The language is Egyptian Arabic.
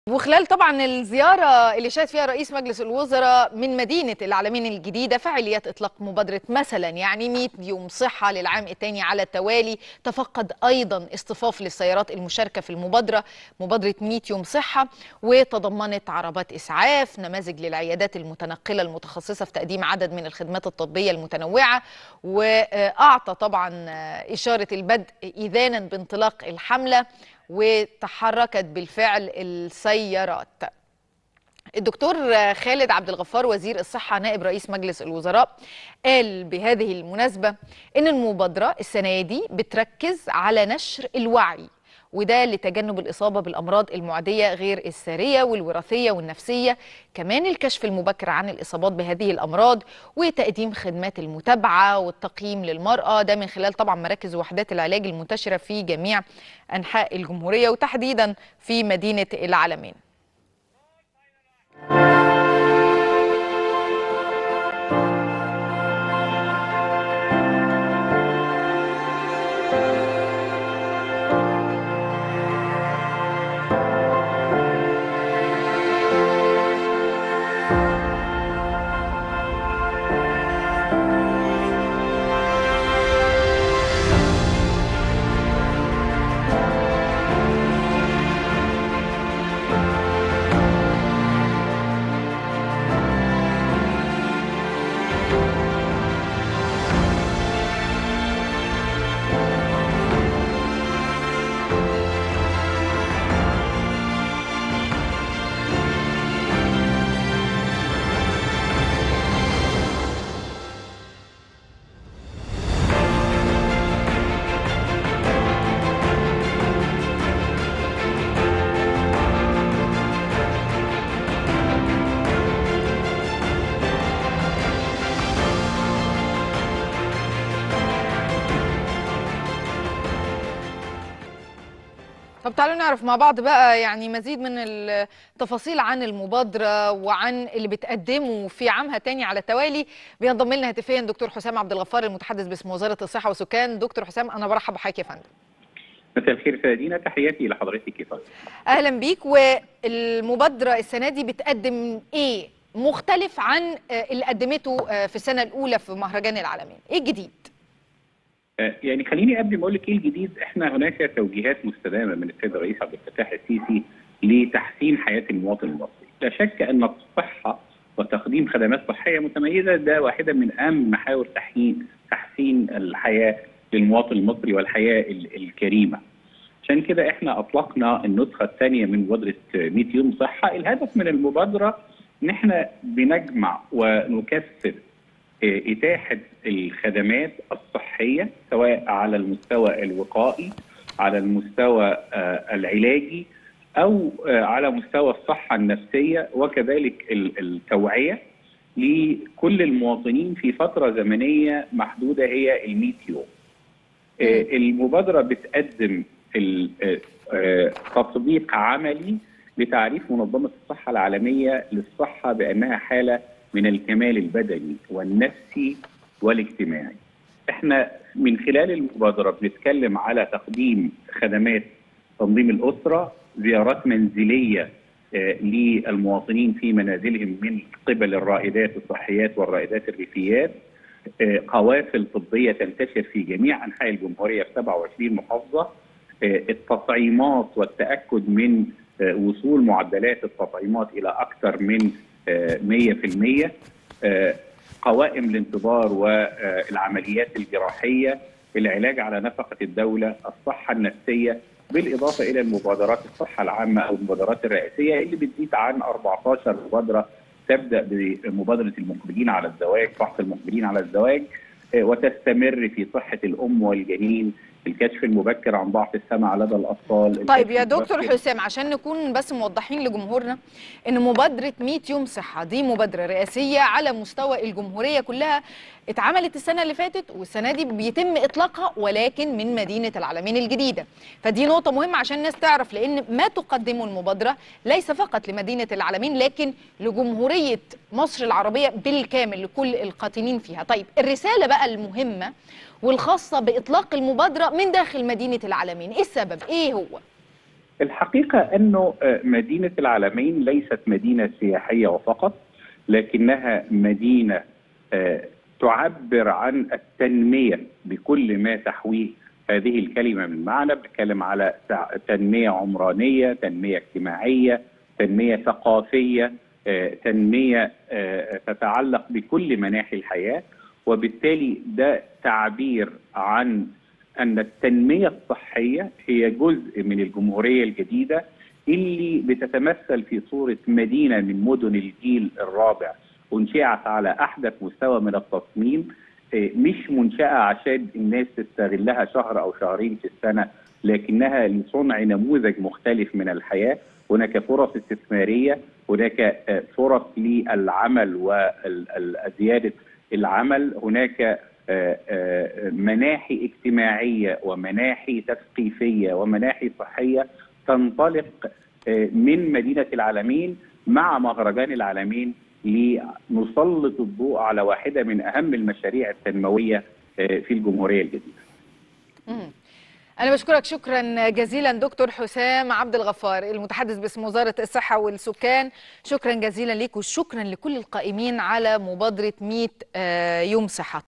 وخلال طبعا الزيارة اللي شهد فيها رئيس مجلس الوزراء من مدينة العالمين الجديدة فعاليات إطلاق مبادرة مثلا يعني 100 يوم صحة للعام الثاني على التوالي تفقد أيضا اصطفاف للسيارات المشاركة في المبادرة مبادرة 100 يوم صحة وتضمنت عربات إسعاف نماذج للعيادات المتنقلة المتخصصة في تقديم عدد من الخدمات الطبية المتنوعة وأعطى طبعا إشارة البدء إذانا بانطلاق الحملة وتحركت بالفعل السيارات الدكتور خالد عبد الغفار وزير الصحة نائب رئيس مجلس الوزراء قال بهذه المناسبة إن المبادرة السنة دي بتركز على نشر الوعي وده لتجنب الإصابة بالأمراض المعدية غير السارية والوراثية والنفسية كمان الكشف المبكر عن الإصابات بهذه الأمراض وتقديم خدمات المتابعة والتقييم للمرأة ده من خلال طبعا مراكز وحدات العلاج المنتشرة في جميع أنحاء الجمهورية وتحديدا في مدينة العالمين طب تعالوا نعرف مع بعض بقى يعني مزيد من التفاصيل عن المبادرة وعن اللي بتقدمه في عامها تاني على التوالي بينضم لنا هاتفيا دكتور حسام عبد الغفار المتحدث باسم وزارة الصحة والسكان دكتور حسام أنا برحب بحضرتك يا فندم مساء الخير فادينا تحياتي لحضرتك يا فندم أهلا بيك والمبادرة السنة دي بتقدم إيه مختلف عن اللي قدمته في السنة الأولى في مهرجان العالمين إيه الجديد؟ يعني خليني قبل ما اقول لك ايه الجديد احنا هناك توجيهات مستدامه من السيد الرئيس عبد الفتاح السيسي لتحسين حياه المواطن المصري، لا شك ان الصحه وتقديم خدمات صحيه متميزه ده واحده من اهم محاور تحسين تحسين الحياه للمواطن المصري والحياه الكريمه. عشان كده احنا اطلقنا النسخه الثانيه من مبادره 100 يوم صحه، الهدف من المبادره ان احنا بنجمع ونكثف إتاحة الخدمات الصحية سواء على المستوى الوقائي على المستوى العلاجي أو على مستوى الصحة النفسية وكذلك التوعية لكل المواطنين في فترة زمنية محدودة هي الميت يوم المبادرة بتقدم تطبيق عملي لتعريف منظمة الصحة العالمية للصحة بأنها حالة من الكمال البدني والنفسي والاجتماعي. احنا من خلال المبادره بنتكلم على تقديم خدمات تنظيم الاسره، زيارات منزليه آه للمواطنين في منازلهم من قبل الرائدات الصحيات والرائدات الريفيات، آه قوافل طبيه تنتشر في جميع انحاء الجمهوريه في 27 محافظه، آه التطعيمات والتاكد من وصول معدلات التطعيمات الى اكثر من 100% قوائم الانتظار والعمليات الجراحيه العلاج على نفقه الدوله الصحه النفسيه بالاضافه الى المبادرات الصحه العامه او المبادرات الرئاسيه اللي بتزيد عن 14 مبادره تبدا بمبادره المقبلين على الزواج فحص المقبلين على الزواج وتستمر في صحه الام والجنين الكشف المبكر عن ضعف السمع لدى الاطفال طيب يا دكتور حسام عشان نكون بس موضحين لجمهورنا ان مبادره 100 يوم صحه دي مبادره رئاسيه على مستوى الجمهوريه كلها اتعملت السنه اللي فاتت والسنه دي بيتم اطلاقها ولكن من مدينه العالمين الجديده فدي نقطه مهمه عشان الناس تعرف لان ما تقدمه المبادره ليس فقط لمدينه العالمين لكن لجمهوريه مصر العربيه بالكامل لكل القاطنين فيها طيب الرساله بقى المهمه والخاصه باطلاق المبادره من داخل مدينه العالمين ايه السبب ايه هو الحقيقة أنه مدينة العالمين ليست مدينة سياحية وفقط لكنها مدينة تعبر عن التنمية بكل ما تحويه هذه الكلمة من معنى بنتكلم على تنمية عمرانية تنمية اجتماعية تنمية ثقافية تنمية تتعلق بكل مناحي الحياة وبالتالي ده تعبير عن أن التنمية الصحية هي جزء من الجمهورية الجديدة اللي بتتمثل في صورة مدينة من مدن الجيل الرابع أنشئت على أحدث مستوى من التصميم مش منشأة عشان الناس تستغلها شهر أو شهرين في السنة لكنها لصنع نموذج مختلف من الحياة هناك فرص استثمارية هناك فرص للعمل وزيادة العمل هناك مناحي اجتماعية ومناحي تثقيفية ومناحي صحية تنطلق من مدينة العالمين مع مهرجان العالمين لنسلط الضوء على واحدة من أهم المشاريع التنموية في الجمهورية الجديدة أنا بشكرك شكرا جزيلا دكتور حسام عبد الغفار المتحدث باسم وزارة الصحة والسكان شكرا جزيلا ليك وشكرا لكل القائمين على مبادرة 100 يوم صحة